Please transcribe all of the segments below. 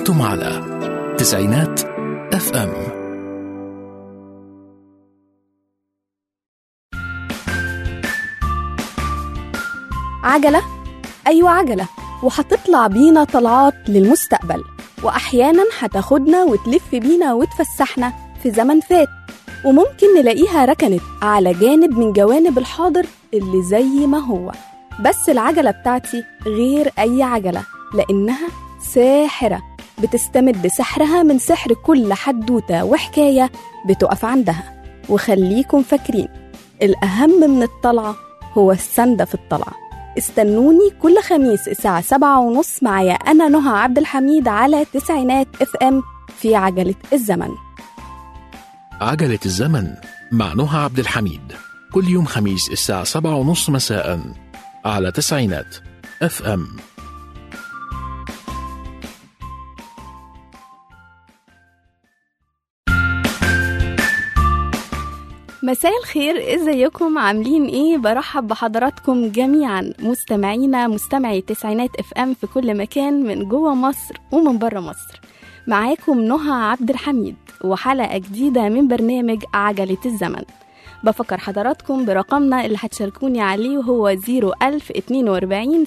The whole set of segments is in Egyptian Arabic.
أنتم على تسعينات اف ام عجلة؟ أيوة عجلة وهتطلع بينا طلعات للمستقبل وأحيانا هتاخدنا وتلف بينا وتفسحنا في زمن فات وممكن نلاقيها ركنت على جانب من جوانب الحاضر اللي زي ما هو بس العجلة بتاعتي غير أي عجلة لأنها ساحرة بتستمد سحرها من سحر كل حدوتة وحكاية بتقف عندها وخليكم فاكرين الأهم من الطلعة هو السندة في الطلعة استنوني كل خميس الساعة سبعة ونص معايا أنا نهى عبد الحميد على تسعينات اف ام في عجلة الزمن عجلة الزمن مع نهى عبد الحميد كل يوم خميس الساعة سبعة ونص مساء على تسعينات اف ام مساء الخير ازيكم عاملين ايه برحب بحضراتكم جميعا مستمعينا مستمعي التسعينات اف ام في كل مكان من جوه مصر ومن بره مصر معاكم نهى عبد الحميد وحلقة جديدة من برنامج عجلة الزمن بفكر حضراتكم برقمنا اللي هتشاركوني عليه وهو 01042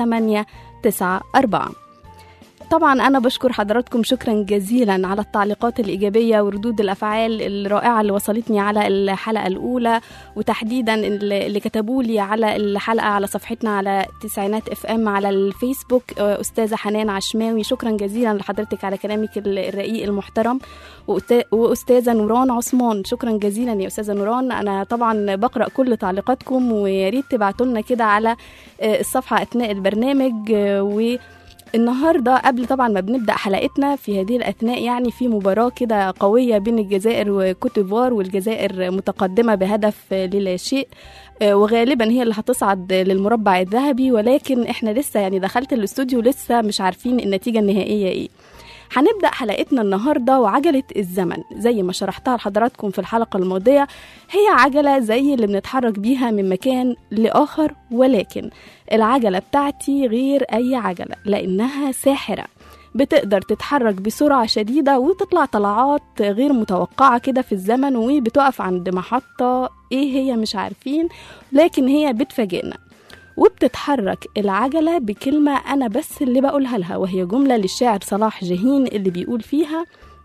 7894 طبعا أنا بشكر حضراتكم شكرا جزيلا على التعليقات الإيجابية وردود الأفعال الرائعة اللي وصلتني على الحلقة الأولى وتحديدا اللي كتبوا لي على الحلقة على صفحتنا على تسعينات اف ام على الفيسبوك أستاذة حنان عشماوي شكرا جزيلا لحضرتك على كلامك الرقيق المحترم وأستاذة نوران عثمان شكرا جزيلا يا أستاذة نوران أنا طبعا بقرأ كل تعليقاتكم ويا ريت تبعتوا لنا كده على الصفحة أثناء البرنامج و النهارده قبل طبعا ما بنبدا حلقتنا في هذه الاثناء يعني في مباراه كده قويه بين الجزائر وكوتيفوار والجزائر متقدمه بهدف للا شيء وغالبا هي اللي هتصعد للمربع الذهبي ولكن احنا لسه يعني دخلت الاستوديو لسه مش عارفين النتيجه النهائيه ايه هنبدأ حلقتنا النهاردة وعجلة الزمن زي ما شرحتها لحضراتكم في الحلقة الماضية هي عجلة زي اللي بنتحرك بيها من مكان لآخر ولكن العجلة بتاعتي غير أي عجلة لأنها ساحرة بتقدر تتحرك بسرعة شديدة وتطلع طلعات غير متوقعة كده في الزمن وبتقف عند محطة ايه هي مش عارفين لكن هي بتفاجئنا وبتتحرك العجلة بكلمة أنا بس اللي بقولها لها وهي جملة للشاعر صلاح جاهين اللي بيقول فيها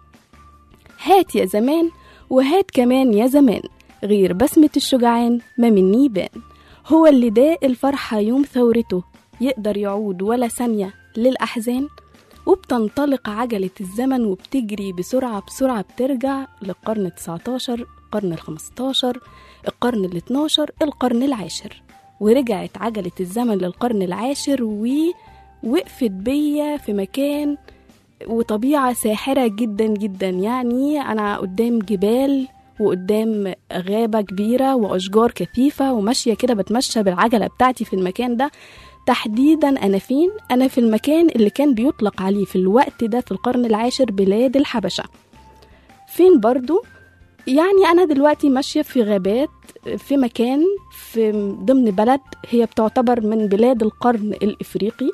هات يا زمان وهات كمان يا زمان غير بسمة الشجعان ما مني بان هو اللي داء الفرحة يوم ثورته يقدر يعود ولا ثانية للأحزان وبتنطلق عجلة الزمن وبتجري بسرعة بسرعة بترجع للقرن 19 القرن ال 15 القرن ال 12 القرن العاشر ورجعت عجلة الزمن للقرن العاشر ووقفت بيا في مكان وطبيعة ساحرة جدا جدا يعني أنا قدام جبال وقدام غابة كبيرة وأشجار كثيفة وماشية كده بتمشى بالعجلة بتاعتي في المكان ده تحديدا أنا فين؟ أنا في المكان اللي كان بيطلق عليه في الوقت ده في القرن العاشر بلاد الحبشة فين برضو؟ يعني أنا دلوقتي ماشية في غابات في مكان في ضمن بلد هي بتعتبر من بلاد القرن الإفريقي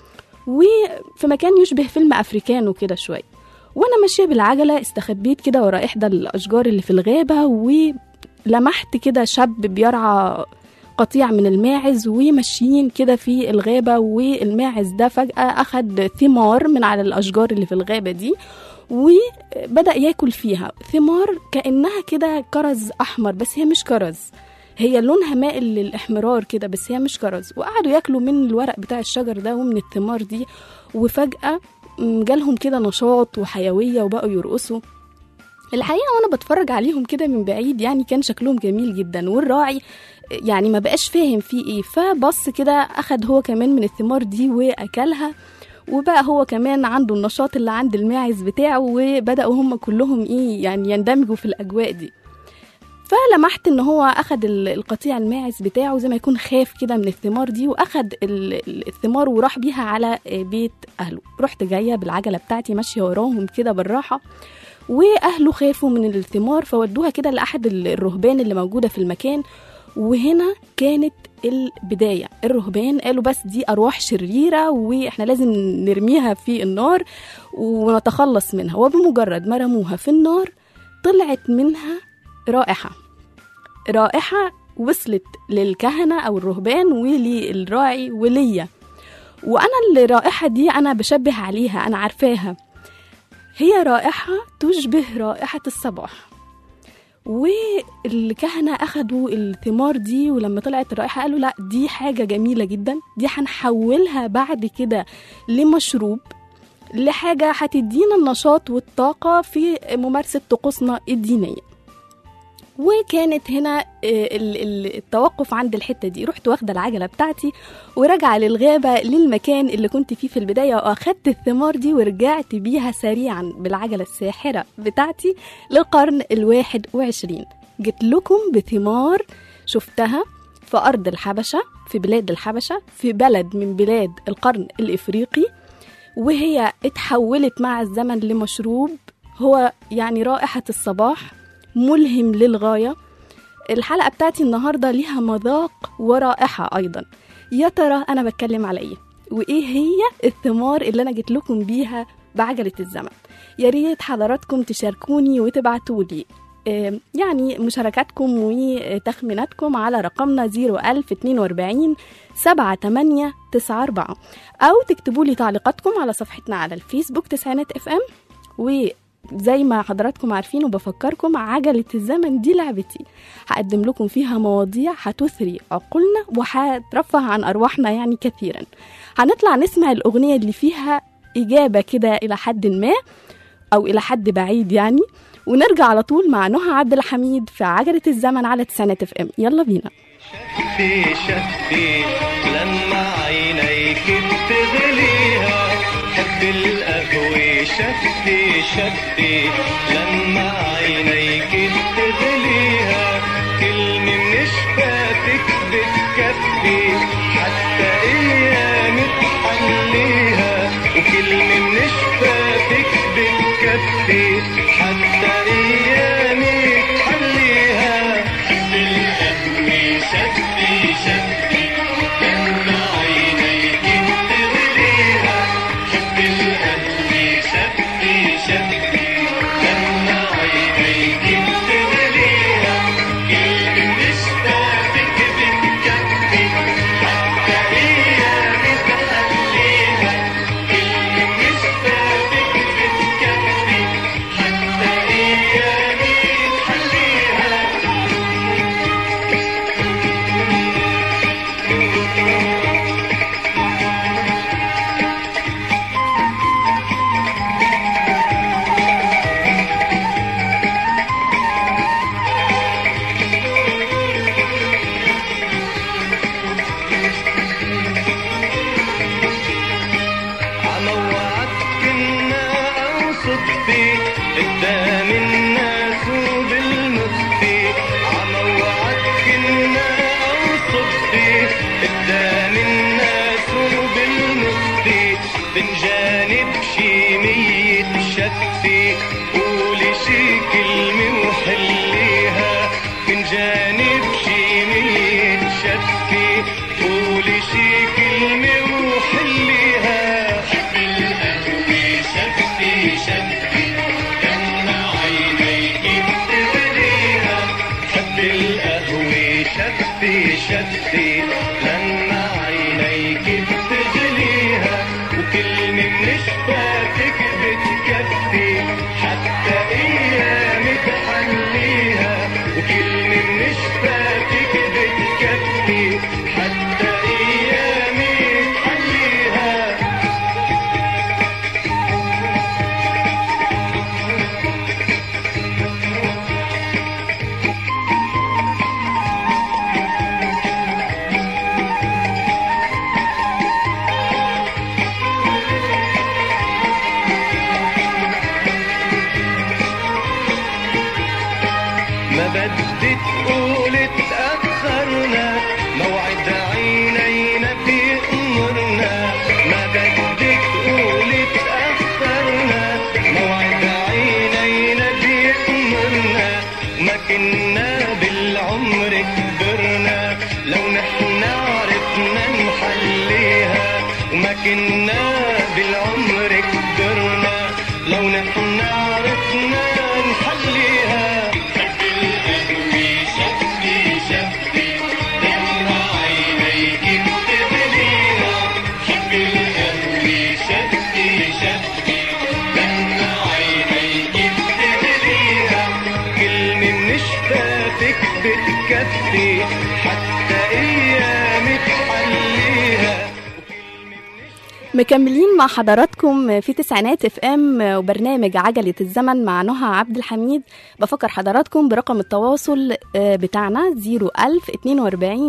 وفي مكان يشبه فيلم أفريكانو كده شوية وأنا ماشية بالعجلة استخبيت كده ورا إحدى الأشجار اللي في الغابة ولمحت كده شاب بيرعى قطيع من الماعز وماشيين كده في الغابة والماعز ده فجأة أخد ثمار من على الأشجار اللي في الغابة دي وبدأ ياكل فيها ثمار كأنها كده كرز أحمر بس هي مش كرز هي لونها مائل للإحمرار كده بس هي مش كرز وقعدوا ياكلوا من الورق بتاع الشجر ده ومن الثمار دي وفجأة جالهم كده نشاط وحيوية وبقوا يرقصوا الحقيقة وأنا بتفرج عليهم كده من بعيد يعني كان شكلهم جميل جدا والراعي يعني ما بقاش فاهم فيه ايه فبص كده أخد هو كمان من الثمار دي وأكلها وبقى هو كمان عنده النشاط اللي عند الماعز بتاعه وبدأوا هم كلهم ايه يعني يندمجوا في الأجواء دي فلمحت ان هو اخد القطيع الماعز بتاعه زي ما يكون خاف كده من الثمار دي واخد الثمار وراح بيها على بيت اهله رحت جايه بالعجله بتاعتي ماشيه وراهم كده بالراحه واهله خافوا من الثمار فودوها كده لاحد الرهبان اللي موجوده في المكان وهنا كانت البداية الرهبان قالوا بس دي أرواح شريرة وإحنا لازم نرميها في النار ونتخلص منها وبمجرد ما رموها في النار طلعت منها رائحة رائحة وصلت للكهنة أو الرهبان وللراعي وليا وأنا الرائحة دي أنا بشبه عليها أنا عارفاها هي رائحة تشبه رائحة الصباح والكهنة أخدوا الثمار دي ولما طلعت الرائحة قالوا لا دي حاجة جميلة جدا دي هنحولها بعد كده لمشروب لحاجة هتدينا النشاط والطاقة في ممارسة طقوسنا الدينية وكانت هنا التوقف عند الحتة دي رحت واخدة العجلة بتاعتي وراجعة للغابة للمكان اللي كنت فيه في البداية وأخدت الثمار دي ورجعت بيها سريعا بالعجلة الساحرة بتاعتي للقرن الواحد وعشرين جيت لكم بثمار شفتها في أرض الحبشة في بلاد الحبشة في بلد من بلاد القرن الإفريقي وهي اتحولت مع الزمن لمشروب هو يعني رائحة الصباح ملهم للغاية الحلقة بتاعتي النهاردة ليها مذاق ورائحة أيضا يا ترى أنا بتكلم على إيه وإيه هي الثمار اللي أنا جيت لكم بيها بعجلة الزمن يا ريت حضراتكم تشاركوني وتبعتولي يعني مشاركاتكم وتخميناتكم على رقمنا 01042 7894 أو تكتبوا لي تعليقاتكم على صفحتنا على الفيسبوك تسعينات اف ام و زي ما حضراتكم عارفين وبفكركم عجلة الزمن دي لعبتي هقدم لكم فيها مواضيع هتثري عقولنا وهترفه عن أرواحنا يعني كثيرا هنطلع نسمع الأغنية اللي فيها إجابة كده إلى حد ما أو إلى حد بعيد يعني ونرجع على طول مع نهى عبد الحميد في عجلة الزمن على تسعينات اف ام يلا بينا شفتي شفتي لما عينيك بتغليها حب القهوة شفتي شفتي لما عينيك بتغليها كلمة من شفاتك بتكفي حتى ايام تحليها وكلمة من شفاتك بتكفي حتى ايام تحليها حب القهوة شفتي شفتي لما عينيك بتغليها حب القهوة شفتي شفتي لما عينيك بتغليها كلمة من شفاتك بتكفي حتى ايام تحليها كلمة من شفاتك بتكفي حتى ايام تحليها عموعك كنا اوصف فيك قدام الناس وبالمخفي عموعك كنا اوصف فيك قدام الناس وبالمخفي بنجانب شي مية شفي قولي شي كلمة وحليها بنجانب شي مية شفي قولي شي كلمة وحليها حب القهوة شفتي شفتي لما عينيك بتغليها حب القهوة شفتي شفتي لما عينيك بتغليها وكلمة من شفاتك بتكفي حتى ايام تحليها وكلمة من شفاتك بتكفي حتى ايام تحليها ما بدي تقول تأخرنا موعد عينينا بيأمرنا ما بدي تقول تأخرنا موعد عينينا بيأمرنا ما كنا بالعمر كبرنا لو نحن ما كنا بالعمر قدرنا لو نحن عرفنا نحليها شكل قلبي شكلي شكلي دمع عينيك بتبليها شكل قلبي شكلي شكلي دمع عينيك بتبليها كلمة من شفافك بتكفي حتى ايامك حليها مكملين مع حضراتكم في تسعينات اف ام وبرنامج عجلة الزمن مع نهى عبد الحميد بفكر حضراتكم برقم التواصل آه، بتاعنا 01000 42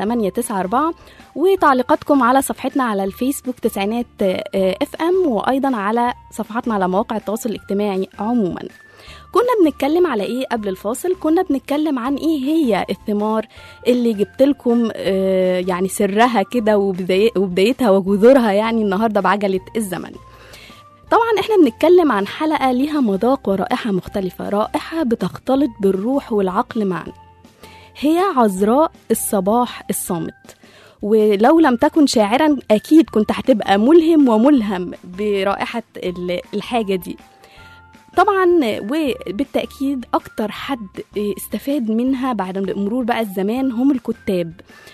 7894 وتعليقاتكم على صفحتنا على الفيسبوك تسعينات اف ام وايضا على صفحاتنا على مواقع التواصل الاجتماعي عموما كنا بنتكلم على ايه قبل الفاصل كنا بنتكلم عن ايه هي الثمار اللي جبت لكم آه، يعني سرها كده وبداي- وبدايتها وجذورها يعني النهارده بعجله الزمن طبعا احنا بنتكلم عن حلقه ليها مذاق ورائحه مختلفه رائحه بتختلط بالروح والعقل معا هي عذراء الصباح الصامت ولو لم تكن شاعرا اكيد كنت هتبقى ملهم وملهم برائحه ال- الحاجه دي طبعا وبالتأكيد أكتر حد استفاد منها بعد مرور بقى الزمان هم الكتاب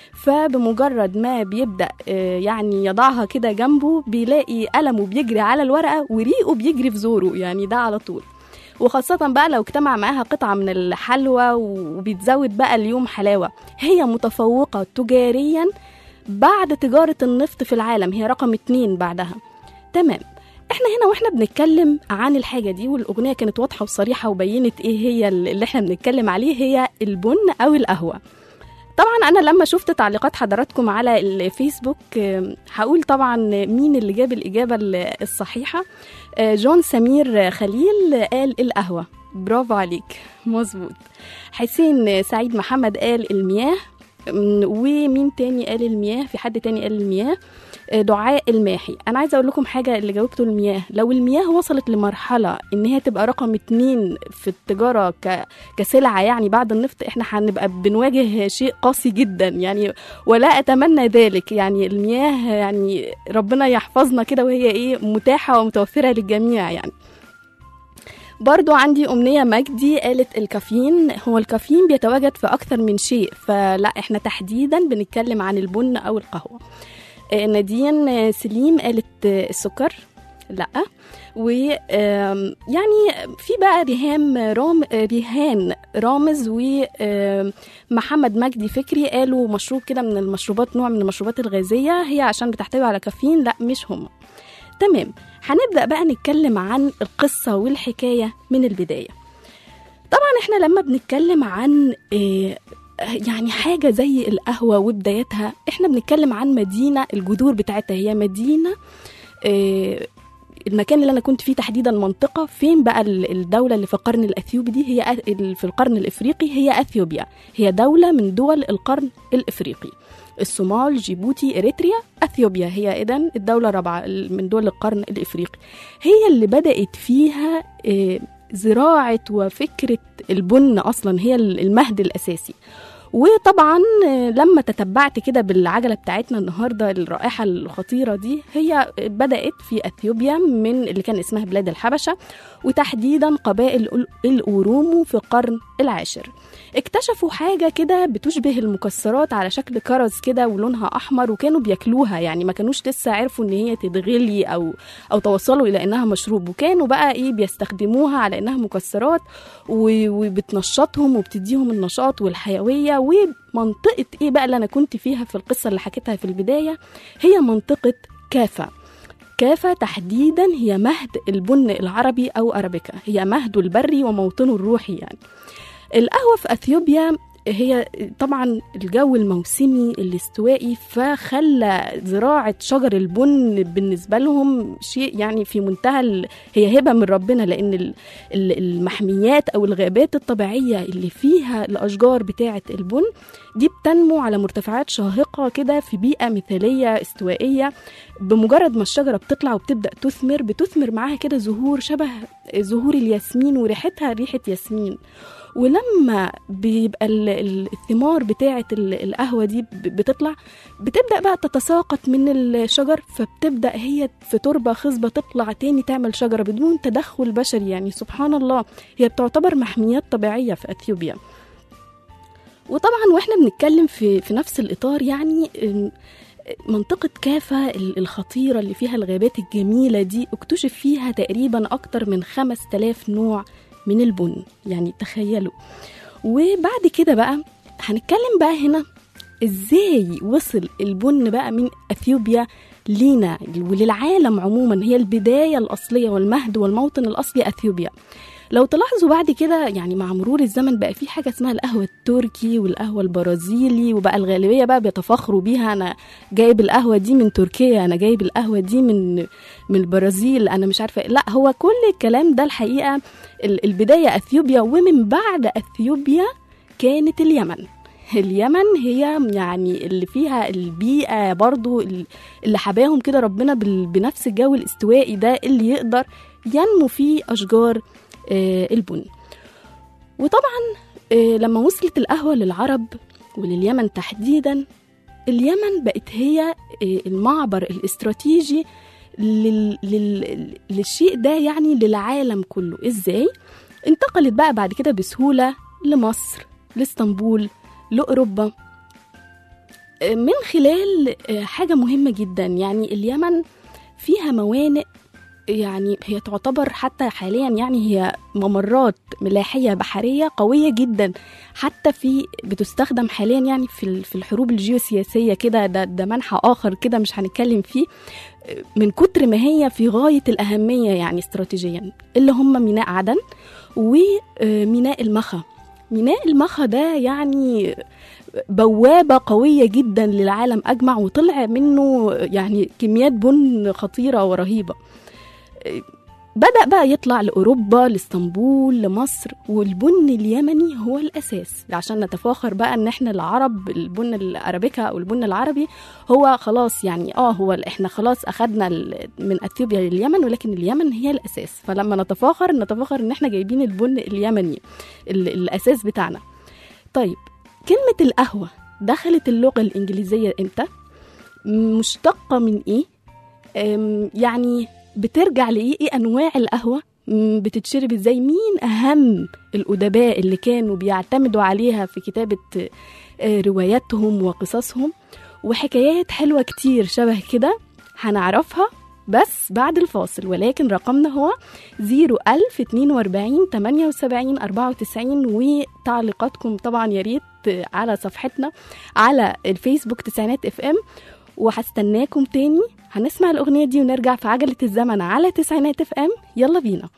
فبمجرد ما بيبدأ آه، يعني يضعها كده جنبه بيلاقي قلمه بيجري على الورقة وريقه بيجري في زوره يعني ده على طول وخاصة بقى لو اجتمع معاها قطعة من الحلوى وبيتزود بقى اليوم حلاوة هي متفوقة تجاريا بعد تجارة النفط في العالم هي رقم اتنين بعدها تمام احنا هنا واحنا بنتكلم عن الحاجه دي والاغنيه كانت واضحه وصريحه وبينت ايه هي اللي احنا بنتكلم عليه هي البن او القهوه طبعا انا لما شفت تعليقات حضراتكم على الفيسبوك آم، هقول طبعا مين اللي جاب الاجابه ال- الصحيحه آه، جون سمير خليل قال القهوه برافو عليك مظبوط حسين سعيد محمد قال المياه أم، ومين تاني قال المياه في حد تاني قال المياه آه، دعاء الماحي انا عايزه اقول لكم حاجه اللي جاوبته المياه لو المياه وصلت لمرحله ان هي تبقى رقم اتنين في التجاره ك... كسلعه يعني بعد النفط احنا هنبقى بنواجه شيء قاسي جدا يعني ولا اتمنى ذلك يعني المياه يعني ربنا يحفظنا كده وهي ايه متاحه ومتوفره للجميع يعني برضو عندي أمنية مجدي قالت الكافيين هو الكافيين بيتواجد في أكثر من شيء فلا إحنا تحديدا بنتكلم عن البن أو القهوة آه، نادين آه، سليم قالت آه، السكر لا و آم، يعني في بقى ريهام رام آه، ريهان رامز ومحمد مجدي فكري قالوا مشروب كده من المشروبات نوع من المشروبات الغازية هي عشان بتحتوي على كافيين لا مش هم تمام هنبدأ بقى نتكلم عن القصة والحكاية من البداية طبعا احنا لما بنتكلم عن آه، يعني حاجة زي القهوة وبدايتها احنا بنتكلم عن مدينة الجذور بتاعتها هي مدينة آه، المكان اللي انا كنت فيه تحديدا منطقه فين بقى ال- الدوله اللي في القرن الاثيوبي دي هي أ- ال- في القرن الافريقي هي اثيوبيا هي دوله من دول القرن الافريقي الصومال جيبوتي اريتريا اثيوبيا هي اذا الدوله الرابعه ال- من دول القرن الافريقي هي اللي بدات فيها آه، زراعه وفكره البن اصلا هي ال- المهد الاساسي وطبعا آه، لما تتبعت كده بالعجله بتاعتنا النهارده الرائحه الخطيره دي هي بدات في اثيوبيا من اللي كان اسمها بلاد الحبشه وتحديدا قبائل ال- الاورومو في القرن العاشر اكتشفوا حاجه كده بتشبه المكسرات على شكل كرز كده ولونها احمر وكانوا بياكلوها يعني ما كانوش لسه عرفوا ان هي تتغلي او او توصلوا الى انها مشروب وكانوا بقى ايه بيستخدموها على انها مكسرات و- وبتنشطهم وبتديهم النشاط والحيويه ومنطقه ايه بقى اللي انا كنت فيها في القصه اللي حكيتها في البدايه هي منطقه كافا كافا تحديدا هي مهد البن العربي او ارابيكا هي مهده البري وموطنه الروحي يعني القهوه في اثيوبيا هي طبعا الجو الموسمي الاستوائي فخلى زراعة شجر البن بالنسبة لهم شيء يعني في منتهى ال... هي هبة من ربنا لأن ال- ال- المحميات أو الغابات الطبيعية اللي فيها الأشجار بتاعة البن دي بتنمو على مرتفعات شاهقة كده في بيئة مثالية استوائية بمجرد ما الشجرة بتطلع وبتبدأ تثمر بتثمر معاها كده زهور شبه زهور الياسمين وريحتها ريحة ياسمين ولما بيبقى ال- ال- الثمار بتاعة ال- القهوة دي ب- بتطلع بتبدأ بقى تتساقط من الشجر فبتبدأ هي في تربة خصبة تطلع تاني تعمل شجرة بدون تدخل بشري يعني سبحان الله هي بتعتبر محميات طبيعية في أثيوبيا وطبعا واحنا بنتكلم في في نفس الإطار يعني إن منطقة كافة ال- الخطيرة اللي فيها الغابات الجميلة دي اكتشف فيها تقريبا أكتر من 5000 نوع من البن يعني تخيلوا وبعد كده بقى هنتكلم بقى هنا ازاي وصل البن بقى من اثيوبيا لينا وللعالم عموما هي البدايه الاصليه والمهد والموطن الاصلي اثيوبيا لو تلاحظوا بعد كده يعني مع مرور الزمن بقى في حاجه اسمها القهوه التركي والقهوه البرازيلي وبقى الغالبيه بقى بيتفاخروا بيها انا جايب القهوه دي من تركيا انا جايب القهوه دي من من البرازيل انا مش عارفه لا هو كل الكلام ده الحقيقه ال- البدايه اثيوبيا ومن بعد اثيوبيا كانت اليمن اليمن هي يعني اللي فيها البيئة برضو اللي حباهم كده ربنا بال- بنفس الجو الاستوائي ده اللي يقدر ينمو فيه أشجار آه، البن وطبعا آه، لما وصلت القهوة للعرب ولليمن تحديدا اليمن بقت هي آه، المعبر الاستراتيجي لل... لل... للشيء ده يعني للعالم كله ازاي انتقلت بقى بعد كده بسهولة لمصر لاسطنبول لأوروبا آه، من خلال آه، حاجة مهمة جدا يعني اليمن فيها موانئ يعني هي تعتبر حتى حاليا يعني هي ممرات ملاحية بحرية قوية جدا حتى في بتستخدم حاليا يعني في ال- في الحروب الجيوسياسية كده ده, ده منحى آخر كده مش هنتكلم فيه من كتر ما هي في غاية الأهمية يعني استراتيجيا اللي هم ميناء عدن وميناء المخا ميناء المخا ده يعني بوابة قوية جدا للعالم أجمع وطلع منه يعني كميات بن خطيرة ورهيبة بدأ بقى يطلع لأوروبا لإسطنبول لمصر والبن اليمني هو الأساس عشان نتفاخر بقى إن إحنا العرب البن الأرابيكا أو البن العربي هو خلاص يعني آه هو إحنا خلاص أخدنا ال- من أثيوبيا لليمن ولكن اليمن هي الأساس فلما نتفاخر نتفاخر إن إحنا جايبين البن اليمني ال- الأساس بتاعنا طيب كلمة القهوة دخلت اللغة الإنجليزية إمتى؟ مشتقة من إيه؟ أم، يعني بترجع لإيه؟ إيه أنواع القهوة؟ مم، بتتشرب إزاي؟ مين أهم الأدباء اللي كانوا بيعتمدوا عليها في كتابة آه، رواياتهم وقصصهم وحكايات حلوة كتير شبه كده هنعرفها بس بعد الفاصل ولكن رقمنا هو 01042 78 94 وتعليقاتكم طبعا يا ريت على صفحتنا على الفيسبوك تسعينات اف ام وهستناكم تاني هنسمع الأغنية دي ونرجع في عجلة الزمن على تسعينات اف ام يلا بينا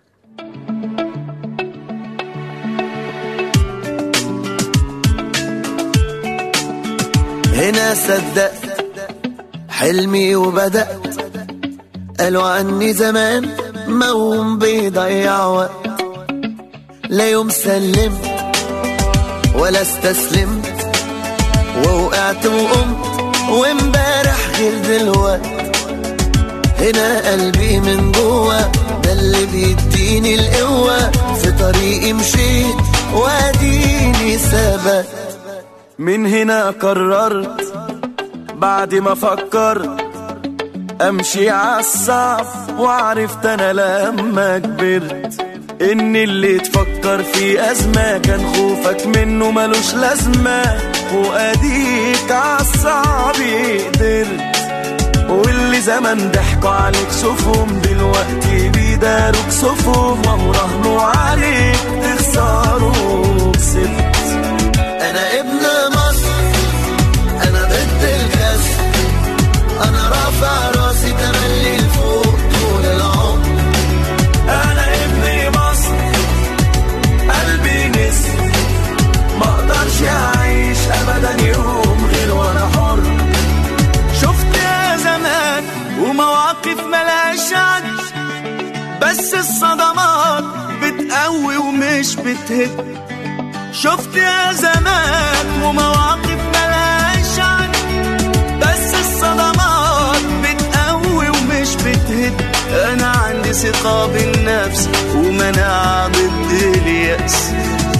هنا صدقت حلمي وبدأت قالوا عني زمان موم بيضيع وقت لا يوم سلمت ولا استسلمت ووقعت وقمت وامبارح غير دلوقت هنا قلبي من جوه ده اللي بيديني القوة في طريقي مشيت واديني ثبت من هنا قررت بعد ما فكرت امشي عالصعب وعرفت انا لما كبرت ان اللي تفكر في ازمة كان خوفك منه ملوش لازمة واديك عالصعب قدرت واللي زمان ضحكوا عليك شوفهم دلوقتي بيداروك صفهم وراهنوا عليك تخسروا كسبت انا ابن مصر انا ضد الكسر انا رافع راسي تملي لفوق طول العمر انا ابن مصر قلبي نسر ما اقدرش اعيش ابدا يوم غير وانا حر شفت يا زمان ومواقف ملهاش عد بس الصدمات بتقوي ومش بتهد شفت يا زمان ومواقف ملهاش عد بس الصدمات بتقوي ومش بتهد انا عندي ثقة بالنفس ومناعة ضد اليأس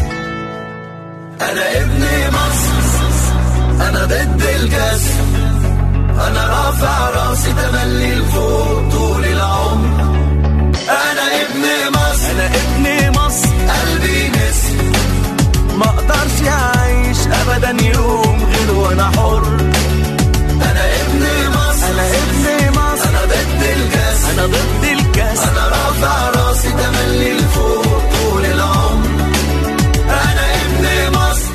انا ابن مصر انا ضد الكسر انا رافع راسي تملي لفوق طول العمر انا ابن مصر انا ابن مصر قلبي نسر ما اقدرش اعيش ابدا يوم غير وانا حر انا ابن مصر انا ابن مصر انا ضد الكسر انا ضد الكسر انا رافع راسي تملي لفوق طول العمر انا ابن مصر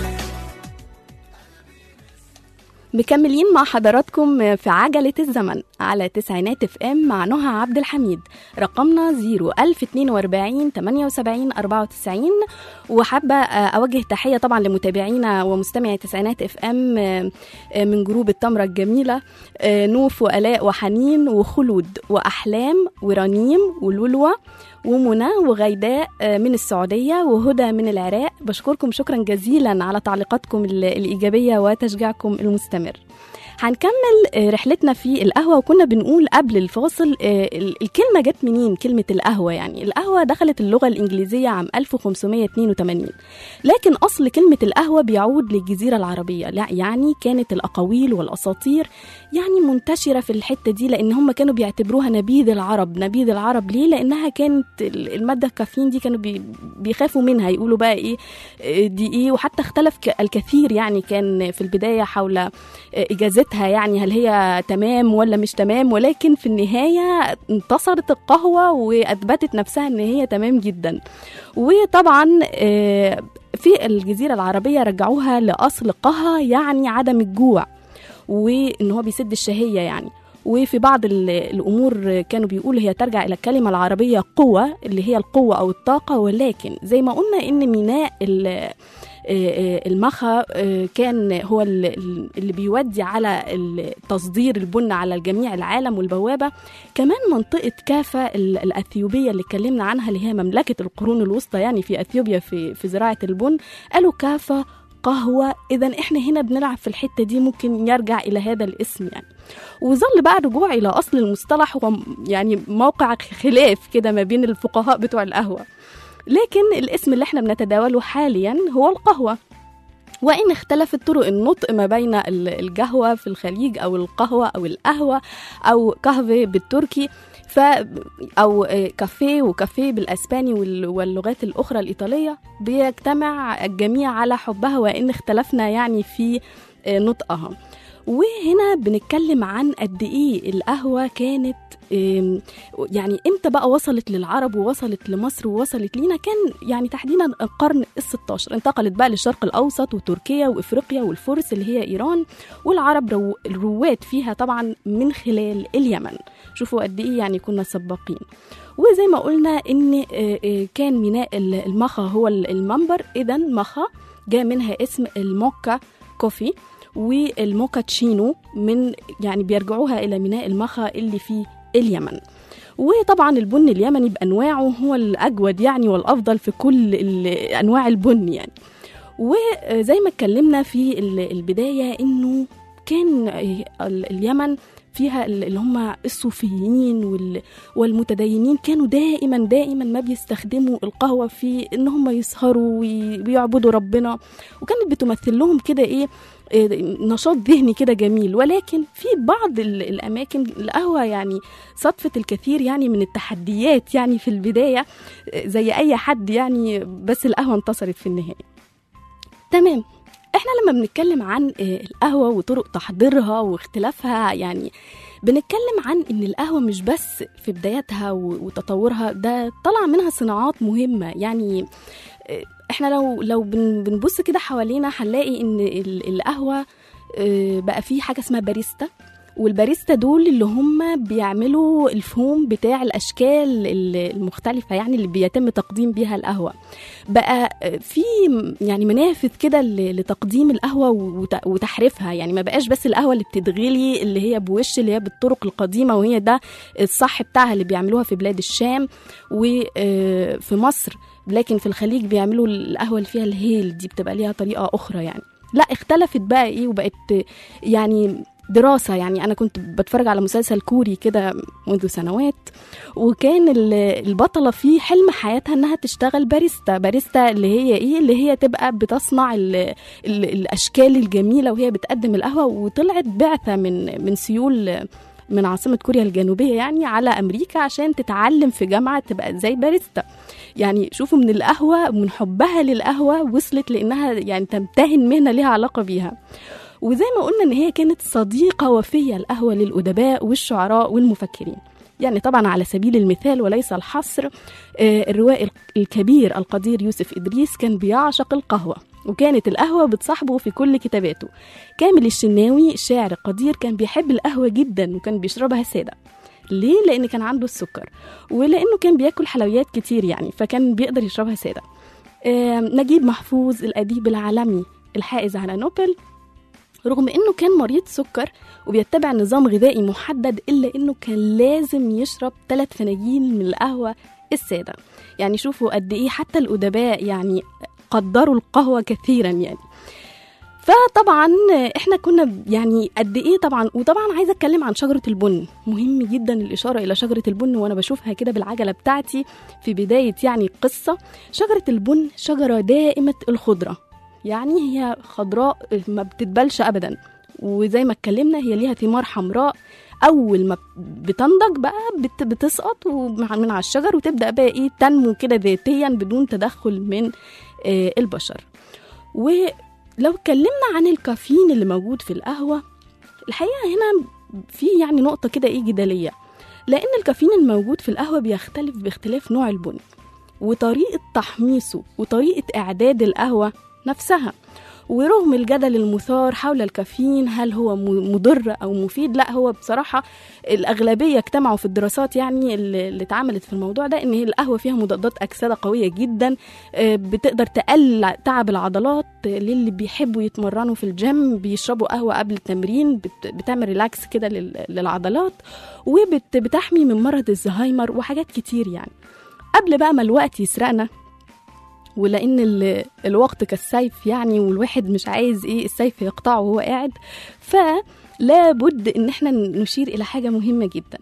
مكملين مع حضراتكم في عجلة الزمن على تسعينات اف ام مع نهى عبد الحميد رقمنا 01042 78 94 وحابة أوجه تحية طبعا لمتابعينا ومستمعي تسعينات اف ام من جروب التمرة الجميلة نوف وآلاء وحنين وخلود وأحلام ورنيم ولولوة ومنى وغيداء من السعودية وهدى من العراق بشكركم شكرا جزيلا على تعليقاتكم ال- الإيجابية وتشجيعكم المستمر هنكمل رحلتنا في القهوة وكنا بنقول قبل الفاصل آه، ال- الكلمة جت منين كلمة القهوة يعني القهوة دخلت اللغة الإنجليزية عام 1582 لكن أصل كلمة القهوة بيعود للجزيرة العربية لا يعني كانت الأقاويل والأساطير يعني منتشرة في الحتة دي لأن هم كانوا بيعتبروها نبيذ العرب نبيذ العرب ليه لأنها كانت ال- المادة الكافيين دي كانوا بي- بيخافوا منها يقولوا بقى إيه آه، دي إيه وحتى اختلف ك- الكثير يعني كان في البداية حول آه، إجازتها يعني هل هي تمام ولا مش تمام ولكن في النهاية انتصرت القهوة وأثبتت نفسها إن هي تمام جدا وطبعا آه، في الجزيرة العربية رجعوها لأصل قها يعني عدم الجوع وإن هو بيسد الشهية يعني وفي بعض ال- الأمور كانوا بيقولوا هي ترجع إلى الكلمة العربية قوة اللي هي القوة أو الطاقة ولكن زي ما قلنا إن ميناء ال- آه، آه، المخا آه، كان هو ال- اللي بيودي على ال- تصدير البن على جميع العالم والبوابة كمان منطقة كافا ال- الأثيوبية اللي اتكلمنا عنها اللي هي مملكة القرون الوسطى يعني في أثيوبيا في, في زراعة البن قالوا كافا قهوة إذا إحنا هنا بنلعب في الحتة دي ممكن يرجع إلى هذا الاسم يعني وظل بقى الرجوع إلى أصل المصطلح هو م- يعني موقع خلاف كده ما بين الفقهاء بتوع القهوة لكن الاسم اللي احنا بنتداوله حاليا هو القهوة وإن اختلفت طرق النطق ما بين ال- القهوة في الخليج أو القهوة أو القهوة أو قهوة بالتركي ف أو آه، كافيه وكافيه بالأسباني وال- واللغات الأخرى الإيطالية بيجتمع الجميع على حبها وإن اختلفنا يعني في آه، نطقها وهنا بنتكلم عن قد ايه القهوه كانت آم، يعني امتى بقى وصلت للعرب ووصلت لمصر ووصلت لينا كان يعني تحديدا القرن ال16 انتقلت بقى للشرق الاوسط وتركيا وافريقيا والفرس اللي هي ايران والعرب رو الرواد فيها طبعا من خلال اليمن شوفوا قد ايه يعني كنا سباقين وزي ما قلنا ان آه، آه، كان ميناء ال- المخا هو ال- المنبر اذا مخا جاء منها اسم الموكا كوفي والموكاتشينو من يعني بيرجعوها الى ميناء المخا اللي في اليمن وطبعا البن اليمني بانواعه هو الاجود يعني والافضل في كل ال- انواع البن يعني وزي ما اتكلمنا في ال- البدايه انه كان ال- اليمن فيها ال- اللي هم الصوفيين وال- والمتدينين كانوا دائما دائما ما بيستخدموا القهوه في ان هم يسهروا وي- ويعبدوا ربنا وكانت بتمثل لهم كده ايه إيه، نشاط ذهني كده جميل ولكن في بعض ال- الاماكن القهوه يعني صدفه الكثير يعني من التحديات يعني في البدايه إيه، زي اي حد يعني بس القهوه انتصرت في النهايه تمام احنا لما بنتكلم عن آه، القهوه وطرق تحضيرها واختلافها يعني بنتكلم عن ان القهوه مش بس في بداياتها و- وتطورها ده طلع منها صناعات مهمه يعني آه، احنا لو لو بن- بنبص كده حوالينا هنلاقي ان ال- القهوه آه، بقى في حاجه اسمها باريستا والباريستا دول اللي هم بيعملوا الفوم بتاع الاشكال ال- المختلفه يعني اللي بيتم تقديم بيها القهوه بقى في يعني منافذ كده ل- لتقديم القهوه وت- وتحريفها يعني ما بقاش بس القهوه اللي بتتغلي اللي هي بوش اللي هي بالطرق القديمه وهي ده الصح بتاعها اللي بيعملوها في بلاد الشام وفي مصر لكن في الخليج بيعملوا القهوه اللي فيها الهيل دي بتبقى ليها طريقه اخرى يعني لا اختلفت بقى ايه وبقت يعني دراسة يعني أنا كنت بتفرج على مسلسل كوري كده منذ سنوات وكان ال- البطلة فيه حلم حياتها إنها تشتغل باريستا باريستا اللي هي إيه اللي هي تبقى بتصنع ال ال الأشكال الجميلة وهي بتقدم القهوة وطلعت بعثة من من سيول من عاصمة كوريا الجنوبية يعني على أمريكا عشان تتعلم في جامعة تبقى زي باريستا يعني شوفوا من القهوة من حبها للقهوة وصلت لأنها يعني تمتهن مهنة ليها علاقة بيها وزي ما قلنا ان هي كانت صديقه وفيه القهوه للادباء والشعراء والمفكرين يعني طبعا على سبيل المثال وليس الحصر آه، الروائي الكبير القدير يوسف ادريس كان بيعشق القهوه وكانت القهوة بتصاحبه في كل كتاباته كامل الشناوي الشاعر القدير كان بيحب القهوة جدا وكان بيشربها سادة ليه؟ لأن كان عنده السكر ولأنه كان بياكل حلويات كتير يعني فكان بيقدر يشربها سادة آه، نجيب محفوظ الأديب العالمي الحائز على نوبل رغم انه كان مريض سكر وبيتبع نظام غذائي محدد الا انه كان لازم يشرب ثلاث فناجين من القهوه الساده يعني شوفوا قد ايه حتى الادباء يعني قدروا القهوه كثيرا يعني فطبعا احنا كنا يعني قد ايه طبعا وطبعا عايزه اتكلم عن شجره البن مهم جدا الاشاره الى شجره البن وانا بشوفها كده بالعجله بتاعتي في بدايه يعني القصه شجره البن شجره دائمه الخضره يعني هي خضراء ما بتتبلش ابدا وزي ما اتكلمنا هي ليها ثمار حمراء اول ما بتنضج بقى بت بتسقط ومع- من على الشجر وتبدا بقى ايه تنمو كده ذاتيا بدون تدخل من آه، البشر ولو اتكلمنا عن الكافيين اللي موجود في القهوه الحقيقه هنا في يعني نقطه كده ايه جدليه لان الكافيين الموجود في القهوه بيختلف باختلاف نوع البن وطريقه تحميصه وطريقه اعداد القهوه نفسها ورغم الجدل المثار حول الكافيين هل هو م- مضر او مفيد لا هو بصراحه الاغلبيه اجتمعوا في الدراسات يعني اللي اللي اتعملت في الموضوع ده ان هي القهوه فيها مضادات اكسده قويه جدا آه، بتقدر تقلل تعب العضلات آه، للي بيحبوا يتمرنوا في الجيم بيشربوا قهوه قبل التمرين بت- بتعمل ريلاكس كده لل- للعضلات وبتحمي من مرض الزهايمر وحاجات كتير يعني قبل بقى ما الوقت يسرقنا ولان ال- الوقت كالسيف يعني والواحد مش عايز ايه السيف يقطعه وهو قاعد فلا بد ان احنا نشير الى حاجه مهمه جدا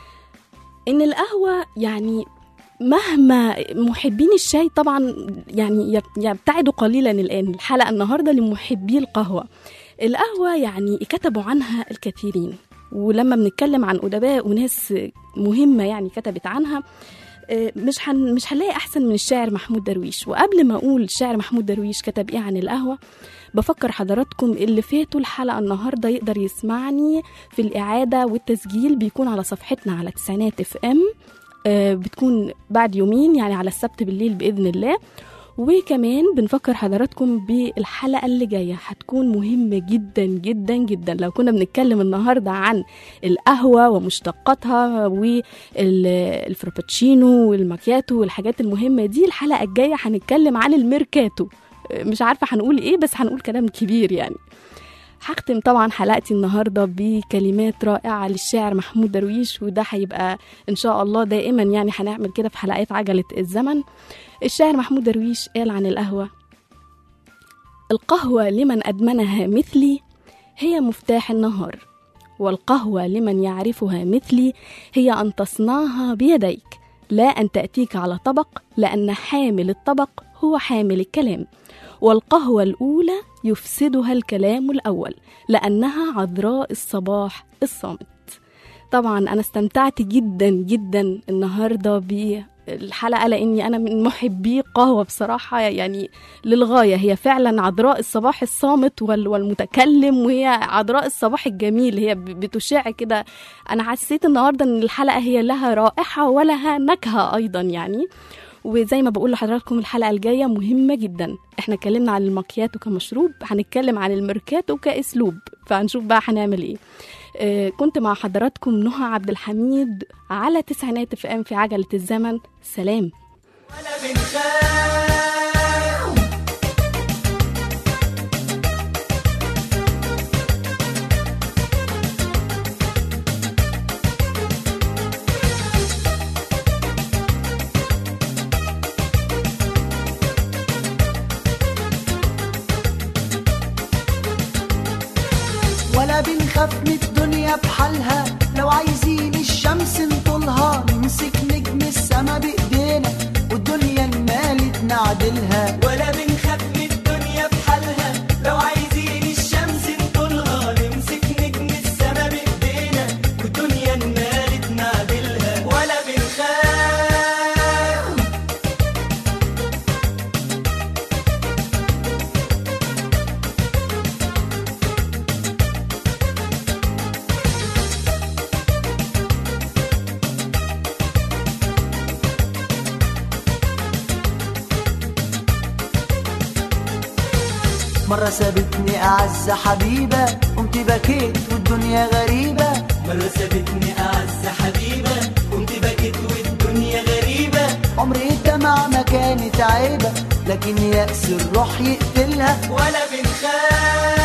ان القهوه يعني مهما محبين الشاي طبعا يعني يب- يبتعدوا قليلا الان الحلقه النهارده لمحبي القهوه القهوه يعني كتبوا عنها الكثيرين ولما بنتكلم عن ادباء وناس مهمه يعني كتبت عنها آه، مش هن مش هنلاقي احسن من الشاعر محمود درويش وقبل ما اقول الشاعر محمود درويش كتب ايه عن القهوه بفكر حضراتكم اللي فاتوا الحلقه النهارده يقدر يسمعني في الاعاده والتسجيل بيكون على صفحتنا على تسعينات اف ام بتكون بعد يومين يعني على السبت بالليل باذن الله وكمان بنفكر حضراتكم بالحلقة اللي جاية هتكون مهمة جدا جدا جدا لو كنا بنتكلم النهاردة عن القهوة ومشتقاتها والفرابتشينو والماكياتو والحاجات المهمة دي الحلقة الجاية هنتكلم عن الميركاتو مش عارفة هنقول ايه بس هنقول كلام كبير يعني هختم طبعا حلقتي النهاردة بكلمات رائعة للشاعر محمود درويش وده هيبقى إن شاء الله دائما يعني هنعمل كده في حلقات عجلة الزمن الشاعر محمود درويش قال عن القهوة القهوة لمن أدمنها مثلي هي مفتاح النهار والقهوة لمن يعرفها مثلي هي أن تصنعها بيديك لا أن تأتيك على طبق لأن حامل الطبق هو حامل الكلام والقهوة الأولى يفسدها الكلام الأول لأنها عذراء الصباح الصامت طبعا أنا استمتعت جدا جدا النهاردة بالحلقة لأني أنا من محبي قهوة بصراحة يعني للغاية هي فعلا عذراء الصباح الصامت وال- والمتكلم وهي عذراء الصباح الجميل هي ب- بتشع كده أنا حسيت النهاردة أن الحلقة هي لها رائحة ولها نكهة أيضا يعني وزي ما بقول لحضراتكم الحلقة الجاية مهمة جدا احنا اتكلمنا عن الماكياتو كمشروب هنتكلم عن الميركاتو كأسلوب فهنشوف بقى هنعمل ايه آه كنت مع حضراتكم نهى عبد الحميد على تسعينات اف ام في عجلة الزمن سلام ولا بنخاف الدنيا بحالها لو عايزين الشمس نطولها نمسك نجم السما بايدينا والدنيا انمالت نعدلها ولا بنخاف من الدنيا بحالها لو عايزين الشمس نطولها نمسك نجم السما بايدينا والدنيا انمالت نعدلها ولا بنخاف مرة سابتني أعز حبيبة قمت بكيت والدنيا غريبة مرة سابتني أعز حبيبة قمت بكيت والدنيا غريبة عمري الدمع ما كانت عيبة لكن يأس الروح يقتلها ولا بنخاف